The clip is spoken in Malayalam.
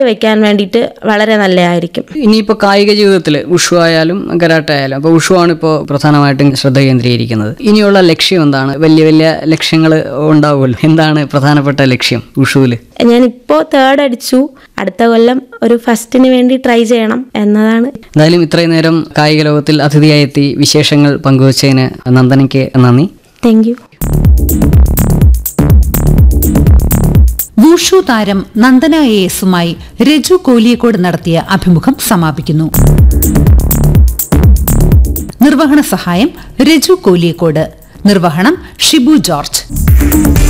വെക്കാൻ വേണ്ടിയിട്ട് വളരെ നല്ലതായിരിക്കും ഇനിയിപ്പോൾ കായിക ജീവിതത്തിൽ ഉഷു ആയാലും കരാട്ടെ ആയാലും അപ്പോൾ ഉഷു ആണ് ഇപ്പോൾ പ്രധാനമായിട്ടും ശ്രദ്ധ കേന്ദ്രീകരിക്കുന്നത് ഇനിയുള്ള ലക്ഷ്യം എന്താണ് വലിയ വലിയ ലക്ഷ്യങ്ങൾ ഉണ്ടാവുമല്ലോ എന്താണ് പ്രധാനപ്പെട്ട ലക്ഷ്യം ഉഷുവിൽ ഞാനിപ്പോൾ തേർഡ് അടിച്ചു അടുത്ത കൊല്ലം ഒരു ഫസ്റ്റിന് വേണ്ടി ട്രൈ ചെയ്യണം എന്നതാണ് എന്തായാലും ഇത്രയും നേരം കായിക ലോകത്തിൽ അതിഥിയായി എത്തി വിശേഷങ്ങൾ പങ്കുവച്ചതിന് നന്ദനയ്ക്ക് നന്ദി താങ്ക് യു വൂഷു താരം നന്ദന എ എസുമായി രജു കോലിയക്കോട് നടത്തിയ അഭിമുഖം സമാപിക്കുന്നു നിർവഹണ സഹായം രജു കോലിയക്കോട് നിർവഹണം ഷിബു ജോർജ്